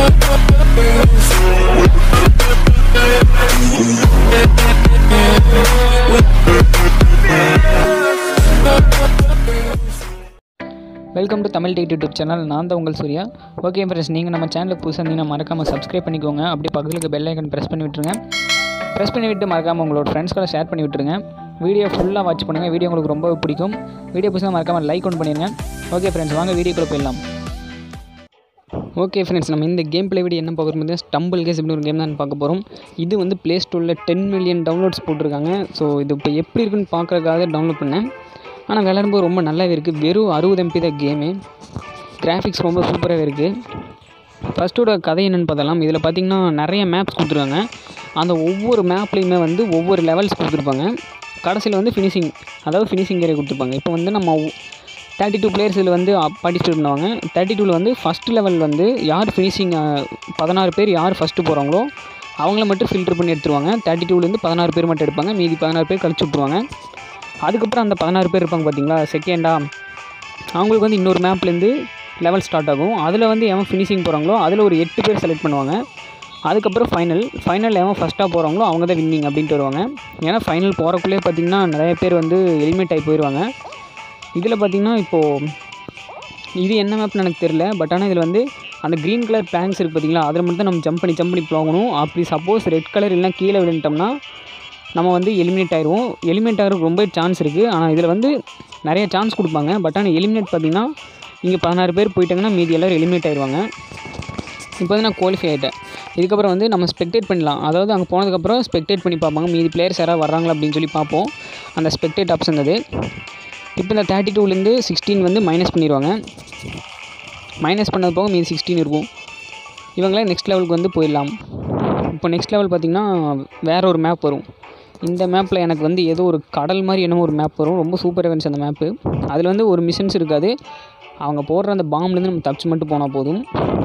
welcome to Tamil date YouTube channel நான் தான் உங்கள் சூர்யா ஓகே ஃப்ரெண்ட்ஸ் நீங்கள் நம்ம சேனலுக்கு புதுசாக இருந்தீங்கன்னா மறக்காமல் சப்ஸ்கிரைப் பண்ணிக்கோங்க அப்படியே பக்கத்துக்கு பெல் ஐக்கன் ப்ரெஸ் பண்ணி விட்டுருங்க ப்ரெஸ் பண்ணி விட்டு மறக்காமல் உங்களோட ஃப்ரெண்ட்ஸ்களை ஷேர் பண்ணி விட்டுருங்க வீடியோ ஃபுல்லாக வாட்ச் பண்ணுங்கள் வீடியோ உங்களுக்கு ரொம்ப பிடிக்கும் வீடியோ புதுசாக மறக்காமல் லைக் ஒன்று பண்ணிடுங்க ஓகே ஃப்ரெண்ட்ஸ் வாங்க வீடியோக்குள்ளே போயிடலாம் ஓகே ஃப்ரெண்ட்ஸ் நம்ம இந்த கேம் ப்ளே வீடியோ என்ன பார்க்க போகிறது ஸ்டம்பிள் கேஸ் இப்படி ஒரு கேம் தான் பார்க்க போகிறோம் இது வந்து ப்ளே ஸ்டோரில் டென் மில்லியன் டவுன்லோட்ஸ் போட்டிருக்காங்க ஸோ இது இப்போ எப்படி இருக்குன்னு பார்க்குறதுக்காக டவுன்லோட் பண்ணேன் ஆனால் விளையாடும்போது ரொம்ப நல்லாவே இருக்குது வெறும் அறுபது எம்பி தான் கேமு கிராஃபிக்ஸ் ரொம்ப சூப்பராகவே இருக்குது ஃபஸ்ட்டோட கதை என்னென்னு பார்த்தலாம் இதில் பார்த்தீங்கன்னா நிறைய மேப்ஸ் கொடுத்துருக்காங்க அந்த ஒவ்வொரு மேப்லேயுமே வந்து ஒவ்வொரு லெவல்ஸ் கொடுத்துருப்பாங்க கடைசியில் வந்து ஃபினிஷிங் அதாவது ஃபினிஷிங் ஏரியா கொடுத்துருப்பாங்க இப்போ வந்து நம்ம தேர்ட்டி டூ பிளேயர்ஸ் இதில் வந்து பார்ட்டிசிபேட் பண்ணுவாங்க தேர்ட்டி டூவில் வந்து ஃபஸ்ட் லெவல் வந்து யார் ஃபினிஷிங் பதினாறு பேர் யார் ஃபஸ்ட்டு போகிறாங்களோ அவங்கள மட்டும் ஃபில்டர் பண்ணி எடுத்துருவாங்க தேர்ட்டி டூலேருந்து பதினாறு பேர் மட்டும் எடுப்பாங்க மீதி பதினாறு பேர் கழிச்சு விட்ருவாங்க அதுக்கப்புறம் அந்த பதினாறு பேர் இருப்பாங்க பார்த்தீங்களா செகண்டாக அவங்களுக்கு வந்து இன்னொரு மேப்லேருந்து லெவல் ஸ்டார்ட் ஆகும் அதில் வந்து எவன் ஃபினிஷிங் போகிறாங்களோ அதில் ஒரு எட்டு பேர் செலக்ட் பண்ணுவாங்க அதுக்கப்புறம் ஃபைனல் ஃபைனல் எவன் ஃபஸ்ட்டாக போகிறாங்களோ அவங்க தான் வின்னிங் அப்படின்ட்டு வருவாங்க ஏன்னா ஃபைனல் போகிறக்குள்ளே பார்த்திங்கன்னா நிறைய பேர் வந்து எலிமினேட் ஆகி போயிடுவாங்க இதில் பார்த்திங்கன்னா இப்போது இது என்ன மேப்னு எனக்கு தெரில பட் ஆனால் இதில் வந்து அந்த க்ரீன் கலர் பிளாங்க்ஸ் இருக்குது பார்த்தீங்களா அதில் மட்டும் தான் நம்ம ஜம்ப் பண்ணி ஜம்ப் பண்ணி போகணும் அப்படி சப்போஸ் ரெட் கலர் இல்லைனா கீழே விழுந்துட்டோம்னா நம்ம வந்து எலிமினேட் ஆயிடுவோம் எலிமினேட் ஆகிறதுக்கு ரொம்ப சான்ஸ் இருக்குது ஆனால் இதில் வந்து நிறைய சான்ஸ் கொடுப்பாங்க பட் ஆனால் எலிமினேட் பார்த்திங்கன்னா இங்கே பதினாறு பேர் போயிட்டாங்கன்னா மீதி எல்லோரும் எலிமினேட் ஆயிடுவாங்க இப்போ வந்து நான் குவாலிஃபை ஆகிட்டேன் இதுக்கப்புறம் வந்து நம்ம ஸ்பெக்டேட் பண்ணலாம் அதாவது அங்கே போனதுக்கப்புறம் ஸ்பெக்டேட் பண்ணி பார்ப்பாங்க மீதி பிளேயர்ஸ் யாராவது வர்றாங்களா அப்படின்னு சொல்லி பார்ப்போம் அந்த ஸ்பெக்டேட் ஆப்ஷன் அது இப்போ இந்த தேர்ட்டி டூலேருந்து சிக்ஸ்டீன் வந்து மைனஸ் பண்ணிடுவாங்க மைனஸ் பண்ணது போக மீதி சிக்ஸ்டீன் இருக்கும் இவங்களே நெக்ஸ்ட் லெவலுக்கு வந்து போயிடலாம் இப்போ நெக்ஸ்ட் லெவல் பார்த்திங்கன்னா வேறு ஒரு மேப் வரும் இந்த மேப்பில் எனக்கு வந்து ஏதோ ஒரு கடல் மாதிரி என்னமோ ஒரு மேப் வரும் ரொம்ப சூப்பராக இருந்துச்சு அந்த மேப்பு அதில் வந்து ஒரு மிஷன்ஸ் இருக்காது அவங்க போடுற அந்த பாம்லேருந்து நம்ம தப்பிச்சு மட்டும் போனால் போதும்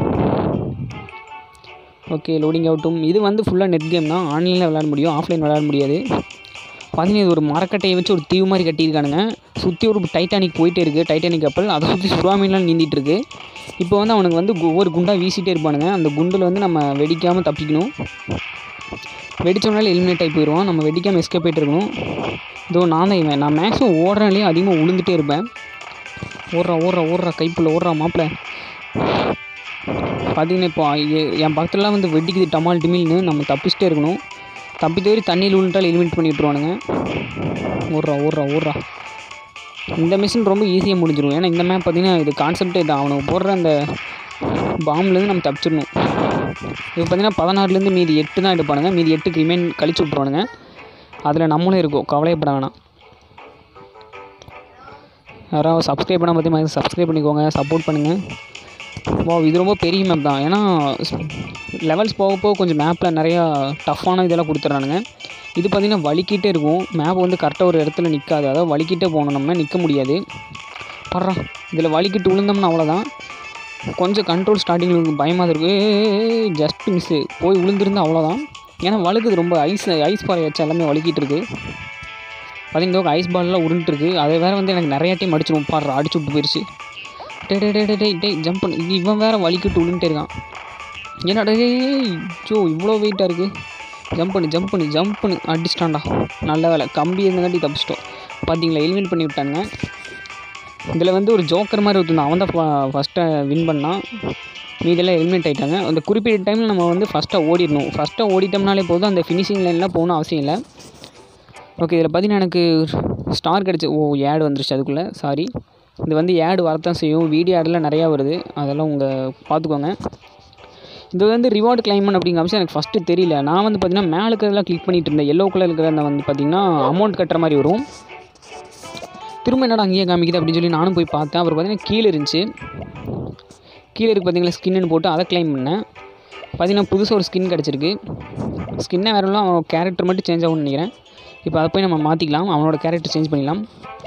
ஓகே லோடிங் அவுட்டும் இது வந்து ஃபுல்லாக நெட் கேம் தான் ஆன்லைனில் விளையாட முடியும் ஆஃப்லைன் விளையாட முடியாது பார்த்தீங்கன்னா இது ஒரு மரக்கட்டையை வச்சு ஒரு தீவு மாதிரி கட்டியிருக்கானுங்க சுற்றி ஒரு டைட்டானிக் போயிட்டே இருக்குது டைட்டானிக் கப்பல் அதை சுற்றி சுறாமீன்லாம் நீந்திட்டு இருக்கு இப்போ வந்து அவனுக்கு வந்து ஒவ்வொரு குண்டாக வீசிட்டே இருப்பானுங்க அந்த குண்டில் வந்து நம்ம வெடிக்காமல் தப்பிக்கணும் வெடித்தோம்னால எலிமினேட் ஆகி போயிடுவோம் நம்ம வெடிக்காமல் எஸ்கேப் ஆகிட்டு இருக்கணும் இதோ நான் தான் இவன் நான் மேக்ஸிமம் ஓடுறேன்லேயே அதிகமாக உளுந்துட்டே இருப்பேன் ஓடுறா ஓடுறா ஓடுறா கைப்புள்ள ஓடுறா மாப்பிள்ள பார்த்தீங்கன்னா இப்போ எ- என் பக்கத்துலலாம் வந்து வெடிக்குது டமால் டிமில்னு நம்ம தப்பிச்சிட்டே இருக்கணும் தப்பி தவறி தண்ணியில் விழுந்துட்டால் எலிமினேட் பண்ணி விட்ருவானுங்க ஓடுறா ஓடுறா ஓடுறா இந்த மிஷின் ரொம்ப ஈஸியாக முடிஞ்சிடும் ஏன்னா இந்த மேப் பார்த்தீங்கன்னா இது கான்செப்டே தான் அவனுக்கு போடுற அந்த பாம்லேருந்து நம்ம தப்பிச்சிடணும் இப்போ பார்த்தீங்கன்னா பதினாறுலேருந்து மீதி எட்டு தான் எடுப்பானுங்க மீதி எட்டுக்கு ரிமைன் கழிச்சு விட்ருவானுங்க அதில் நம்மளும் இருக்கோம் கவலையப்பட வேணாம் யாராவது சப்ஸ்கிரைப் பண்ணால் பார்த்தீங்கன்னா சப்ஸ்கிரைப் பண்ணிக்கோங்க சப்போர்ட் பண்ணுங்கள் வா இது ரொம்ப பெரிய மேப் தான் ஏன்னா லெவல்ஸ் போக போக கொஞ்சம் மேப்பில் நிறையா டஃப்பான இதெல்லாம் கொடுத்துட்றானுங்க இது பார்த்திங்கன்னா வலிக்கிட்டே இருக்கும் மேப் வந்து கரெக்டாக ஒரு இடத்துல நிற்காது அதாவது வலிக்கிட்டே போகணும் நம்ம நிற்க முடியாது படுறா இதில் வலிக்கிட்டு விழுந்தோம்னா அவ்வளோதான் கொஞ்சம் கண்ட்ரோல் ஸ்டார்டிங்கில் பயமாக தான் இருக்கும் ஜஸ்ட் மிஸ்ஸு போய் விழுந்திருந்தா அவ்வளோதான் ஏன்னா வழுக்குது ரொம்ப ஐஸ் ஐஸ் பாறை வச்சு எல்லாமே வலிக்கிட்டு இருக்கு பார்த்தீங்கன்னா ஐஸ் பால்லாம் உருண்டுட்டு இருக்கு அதை வேறு வந்து எனக்கு நிறைய டைம் அடிச்சிடும் பாடுறா அடிச்சு விட்டு போயிடுச்சு டே டே டே டே டே டே ஜம்ப் பண்ணு இது இவன் வேறு வலிக்கிட்டு விழுந்துட்டே இருக்கான் என்னடா டேய் ஜோ இவ்வளோ வெயிட்டாக இருக்குது ஜம்ப் பண்ணு ஜம்ப் பண்ணு ஜம்ப் பண்ணு அடிச்சிட்டான்டா நல்ல வேலை கம்பி இருந்தங்காட்டி தப்பிச்சிட்டோம் பார்த்தீங்களா எலிமினேட் பண்ணி விட்டானுங்க இதில் வந்து ஒரு ஜோக்கர் மாதிரி ஒருத்தன் அவன் தான் ஃபஸ்ட்டை வின் பண்ணான் மீதெல்லாம் எலிமினேட் ஆகிட்டாங்க அந்த குறிப்பிட்ட டைமில் நம்ம வந்து ஃபஸ்ட்டாக ஓடிடணும் ஃபஸ்ட்டாக ஓடிட்டோம்னாலே போதும் அந்த ஃபினிஷிங் லைனில் போகணும் அவசியம் இல்லை ஓகே இதில் பார்த்தீங்கன்னா எனக்கு ஸ்டார் கிடச்சி ஓ ஏடு வந்துருச்சு அதுக்குள்ளே சாரி இது வந்து ஏடு வரத்தான் செய்யும் வீடியோ ஆடெல்லாம் நிறையா வருது அதெல்லாம் உங்கள் பார்த்துக்கோங்க இது வந்து ரிவார்டு கிளைமன் அப்படிங்கிற அம்சம் எனக்கு ஃபஸ்ட்டு தெரியல நான் வந்து பார்த்தீங்கன்னா மேலே இருக்கிறதெல்லாம் கிளிக் பண்ணிட்டு இருந்தேன் எல்லோ கலர் இருக்கிற அந்த வந்து பார்த்தீங்கன்னா அமௌண்ட் கட்டுற மாதிரி வரும் திரும்ப என்னடா அங்கேயே காமிக்குது அப்படின்னு சொல்லி நானும் போய் பார்த்தேன் அப்புறம் பார்த்தீங்கன்னா கீழே இருந்துச்சு கீழே இருக்கு பார்த்தீங்களா ஸ்கின்னு போட்டு அதை கிளைம் பண்ணேன் பார்த்தீங்கன்னா புதுசாக ஒரு ஸ்கின் கிடச்சிருக்கு ஸ்கின்னே வேறு இல்லை அவனோட கேரக்டர் மட்டும் சேஞ்ச் ஆகும்னு நினைக்கிறேன் இப்போ அதை போய் நம்ம மாற்றிக்கலாம் அவனோட கேரக்டர் சேஞ்ச் பண்ணிக்கலாம்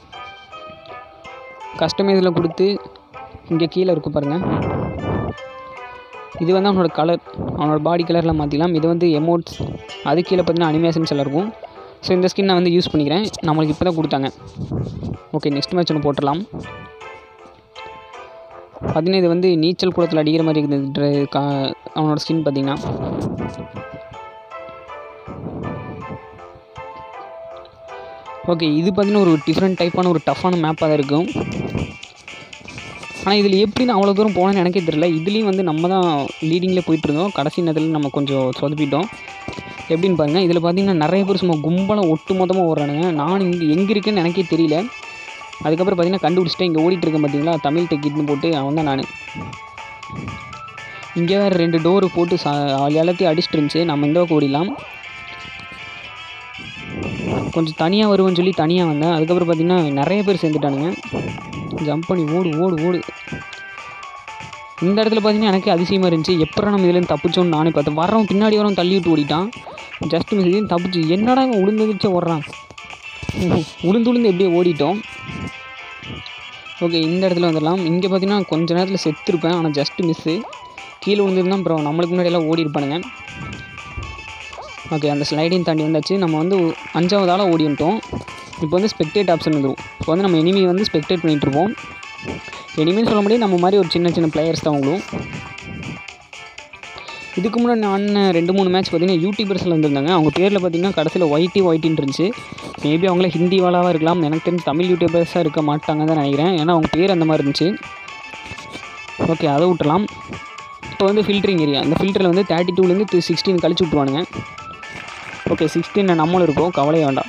கஸ்டமைஸில் கொடுத்து இங்கே கீழே இருக்கும் பாருங்கள் இது வந்து அவனோட கலர் அவனோட பாடி கலரில் மாற்றிக்கலாம் இது வந்து எமோட்ஸ் அது கீழே பார்த்தீங்கன்னா அனிமேஷன்ஸ் எல்லாம் இருக்கும் ஸோ இந்த ஸ்கின் நான் வந்து யூஸ் பண்ணிக்கிறேன் நம்மளுக்கு இப்போ தான் கொடுத்தாங்க ஓகே நெக்ஸ்ட் மேட்ச் ஒன்று போட்டுடலாம் பார்த்தீங்கன்னா இது வந்து நீச்சல் குளத்தில் அடிக்கிற மாதிரி இருக்குது ட்ரெ கா அவனோட ஸ்கின் பார்த்தீங்கன்னா ஓகே இது பார்த்தீங்கன்னா ஒரு டிஃப்ரெண்ட் டைப்பான ஒரு டஃப்பான மேப்பாக தான் இருக்கும் ஆனால் இதில் எப்படி நான் அவ்வளோ தூரம் போனேன்னு எனக்கே தெரியல இதுலேயும் வந்து நம்ம தான் லீடிங்கில் போயிட்டுருந்தோம் கடைசி நேரத்தில் நம்ம கொஞ்சம் சொதப்பிட்டோம் எப்படின்னு பாருங்கள் இதில் பார்த்தீங்கன்னா நிறைய பேர் சும்மா கும்பலாக ஒட்டு மொத்தமாக ஓடுறானுங்க நான் இங்கே எங்கே இருக்கேன்னு எனக்கே தெரியல அதுக்கப்புறம் பார்த்தீங்கன்னா கண்டுபிடிச்சிட்டேன் இங்கே ஓடிட்டு இருக்கேன் பார்த்தீங்களா தமிழ் டிக்கெட்னு போட்டு அவன் தான் நான் இங்கே வேறு ரெண்டு டோரு போட்டு சா எல்லாத்தையும் அடிச்சிட்டு இருந்துச்சு நம்ம இந்த பக்கம் ஓடிடலாம் கொஞ்சம் தனியாக வருவேன்னு சொல்லி தனியாக வந்தேன் அதுக்கப்புறம் பார்த்தீங்கன்னா நிறைய பேர் சேர்ந்துட்டானுங்க ஜம்ப் பண்ணி ஓடு ஓடு ஓடு இந்த இடத்துல பார்த்தீங்கன்னா எனக்கு அதிசயமாக இருந்துச்சு எப்போ நம்ம இதுலேருந்து தப்பிச்சோன்னு நானே பார்த்தேன் வரவன் பின்னாடி வரவன் தள்ளி விட்டு ஓடிட்டான் ஜஸ்ட் மிஸ் இதையும் தப்பிச்சு என்னடா இவன் உளுந்துச்சு ஓடுறான் உளுந்து உளுந்து எப்படியே ஓடிட்டோம் ஓகே இந்த இடத்துல வந்துடலாம் இங்கே பார்த்தீங்கன்னா கொஞ்ச நேரத்தில் செத்துருப்பேன் ஆனால் ஜஸ்ட் மிஸ்ஸு கீழே விழுந்துருந்தா அப்புறம் நம்மளுக்கு முன்னாடி எல்லாம் ஓடி இருப்பானுங்க ஓகே அந்த ஸ்லைடையும் தாண்டி வந்தாச்சு நம்ம வந்து அஞ்சாவது ஆளாக ஓடி வந்துட்டோம் இப்போ வந்து ஸ்பெக்டேட் ஆப்ஷன் வந்துடும் இப்போ வந்து நம்ம எனிமி வந்து ஸ்பெக்டேட் பண்ணிகிட்டு இருப்போம் எனிமின்னு சொல்ல முடியாது நம்ம மாதிரி ஒரு சின்ன சின்ன பிளேயர்ஸ் தான் அவங்களும் இதுக்கு முன்னாடி நான் ரெண்டு மூணு மேட்ச் பார்த்தீங்கன்னா யூடியூபர்ஸில் வந்திருந்தாங்க அவங்க பேரில் பார்த்தீங்கன்னா கடைசியில் ஒயிட்டி ஒயிட்டின்னு இருந்துச்சு மேபி அவங்கள ஹிந்தி வாலாவாக இருக்கலாம் எனக்கு தெரிஞ்சு தமிழ் யூடியூபர்ஸாக இருக்க மாட்டாங்கன்னு தான் நினைக்கிறேன் ஏன்னா அவங்க பேர் அந்த மாதிரி இருந்துச்சு ஓகே அதை விட்டுலாம் இப்போ வந்து ஃபில்டரிங் ஏரியா இந்த ஃபில்டரில் வந்து தேர்ட்டி டூலேருந்து சிக்ஸ்டீன் கழிச்சு விட்ருவானுங்க ஓகே சிக்ஸ்டீன் நம்மளும் இருக்கோம் கவலையே வேண்டாம்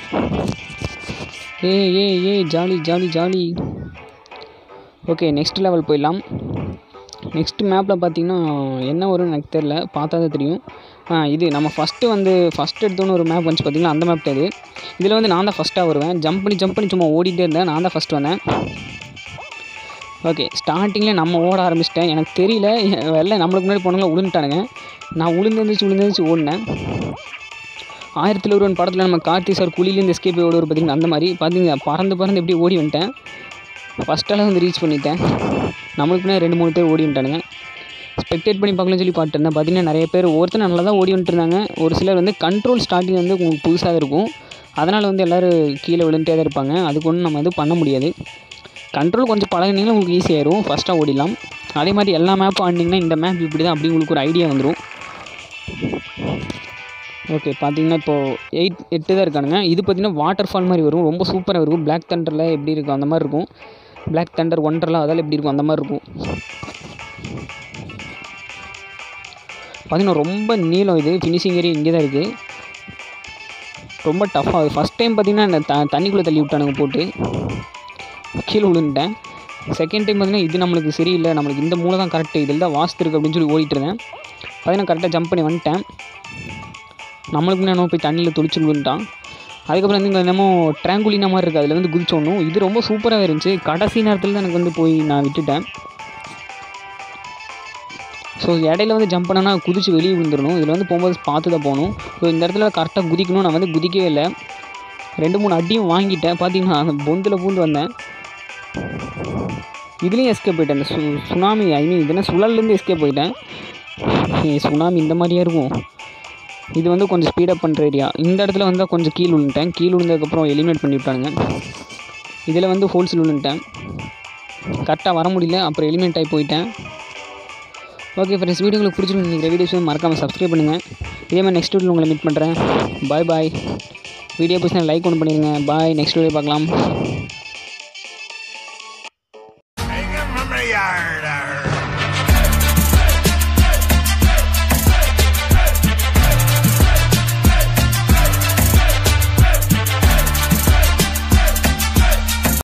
ஏ ஏ ஏ jolly jolly jolly okay next level போயிடலாம் நெக்ஸ்ட் மேப்பில் பார்த்தீங்கன்னா என்ன வரும்னு எனக்கு தெரில பார்த்தா தான் தெரியும் ஆ இது நம்ம ஃபஸ்ட்டு வந்து ஃபஸ்ட் எடுத்தோன்னு ஒரு மேப் வந்துச்சு பார்த்தீங்கன்னா அந்த மேப் இது இதில் வந்து நான் தான் ஃபஸ்ட்டாக வருவேன் ஜம்ப் பண்ணி ஜம்ப் பண்ணி சும்மா ஓடிட்டே இருந்தேன் நான் தான் ஃபஸ்ட் வந்தேன் ஓகே ஸ்டார்டிங்கில் நம்ம ஓட ஆரம்பிச்சிட்டேன் எனக்கு தெரியல வெளில நம்மளுக்கு முன்னாடி போனவங்கள விழுந்துட்டானுங்க நான் உளுந்துருந்துச்சு உளுந்துருந்துச்சு ஓடினேன் ஆயிரத்தில் ஒருவன் படத்தில் நம்ம கார்த்தி சார் குழியிலேருந்து எஸ்கேப் ஓடுவார் பார்த்தீங்கன்னா அந்த மாதிரி பார்த்தீங்க பறந்து பறந்து எப்படி ஓடி வந்துட்டேன் ஃபஸ்ட்டால் வந்து ரீச் பண்ணிட்டேன் நம்மளுக்கு முன்னாடி ரெண்டு மூணு பேர் ஓடி வந்துட்டானுங்க ஸ்பெக்டேட் பண்ணி பார்க்கலாம்னு சொல்லி பார்த்துருந்தேன் பார்த்தீங்கன்னா நிறைய பேர் ஒருத்தர் நல்லா தான் ஓடி வந்துட்டு இருந்தாங்க ஒரு சிலர் வந்து கண்ட்ரோல் ஸ்டார்டிங் வந்து உங்களுக்கு புதுசாக இருக்கும் அதனால் வந்து எல்லோரும் கீழே விழுந்துட்டே தான் இருப்பாங்க அதுக்கு ஒன்றும் நம்ம எதுவும் பண்ண முடியாது கண்ட்ரோல் கொஞ்சம் பழகினீங்கன்னா உங்களுக்கு ஈஸியாயிரும் ஃபஸ்ட்டாக ஓடிடலாம் அதே மாதிரி எல்லா மேப்பும் ஆடினீங்கன்னா இந்த மேப் இப்படி தான் அப்படி உங்களுக்கு ஒரு ஐடியா வந்துடும் ஓகே பார்த்தீங்கன்னா இப்போது எயிட் எட்டு தான் இருக்கானுங்க இது பார்த்தீங்கன்னா வாட்டர் ஃபால் மாதிரி வரும் ரொம்ப சூப்பராக இருக்கும் பிளாக் தண்டரில் எப்படி இருக்கும் அந்த மாதிரி இருக்கும் பிளாக் தண்டர் ஒண்டரில் அதெல்லாம் எப்படி இருக்கும் அந்த மாதிரி இருக்கும் பார்த்தீங்கன்னா ரொம்ப நீளம் இது ஃபினிஷிங் ஏரியா இங்கே தான் இருக்குது ரொம்ப டஃப்பாக அது ஃபஸ்ட் டைம் பார்த்தீங்கன்னா இந்த த தண்ணிக்குள்ளே தள்ளி விட்டானுங்க போட்டு கீழே விழுந்துட்டேன் செகண்ட் டைம் பார்த்தீங்கன்னா இது நம்மளுக்கு சரியில்லை நம்மளுக்கு இந்த மூளை தான் கரெக்டு இதில் தான் வாஸ்து இருக்குது அப்படின்னு சொல்லி ஓடிட்டு இருந்தேன் பார்த்தீங்கன்னா கரெக்டாக ஜம்ப் பண்ணி வந்துட்டேன் நம்மளுக்கு முன்னாடி போய் தண்ணியில் துளிச்சு விழுந்துட்டான் அதுக்கப்புறம் வந்து இங்கே என்னமோ ட்ராங்குலினா மாதிரி இருக்குது அதில் வந்து குதிச்சோடணும் இது ரொம்ப சூப்பராக இருந்துச்சு கடைசி நேரத்தில் தான் எனக்கு வந்து போய் நான் விட்டுட்டேன் ஸோ இடையில வந்து ஜம்ப் பண்ணனா குதிச்சு வெளியே விழுந்துடணும் இதில் வந்து போகும்போது பார்த்து தான் போகணும் ஸோ இந்த இடத்துல கரெக்டாக குதிக்கணும் நான் வந்து குதிக்கவே இல்லை ரெண்டு மூணு அடியும் வாங்கிட்டேன் பார்த்தீங்கன்னா அந்த பொந்தில் பூந்து வந்தேன் இதுலேயும் எஸ்கேப் போயிட்டேன் இந்த சு சுனாமி ஐ மீன் இதுனா சுழல்லேருந்து எஸ்கேப் போயிட்டேன் ஏய், சுனாமி இந்த மாதிரியா இருக்கும் இது வந்து கொஞ்சம் ஸ்பீடப் பண்ணுற ஏரியா இந்த இடத்துல வந்தால் கொஞ்சம் கீழ் விழுந்துட்டேன் கீழ் விழுந்ததுக்கப்புறம் எலிமினேட் பண்ணி விட்டானுங்க இதில் வந்து ஹோல்ஸில் விழுந்துட்டேன் கரெக்டாக வர முடியல அப்புறம் எலிமினேட் ஆகி போயிட்டேன் ஓகே ஃப்ரெண்ட்ஸ் வீடியோ உங்களுக்கு பிடிச்சிருந்து நினைக்கிற வீடியோஸ் மறக்காமல் சப்ஸ்கிரைப் பண்ணுங்கள் இதே மாதிரி நெக்ஸ்ட் வீடியோ உங்களை மீட் பண்ணுறேன் பாய் பாய் வீடியோ பிடிச்சா லைக் ஒன்று பண்ணிடுங்க பாய் நெக்ஸ்ட் வீடியோ பார்க்கலாம்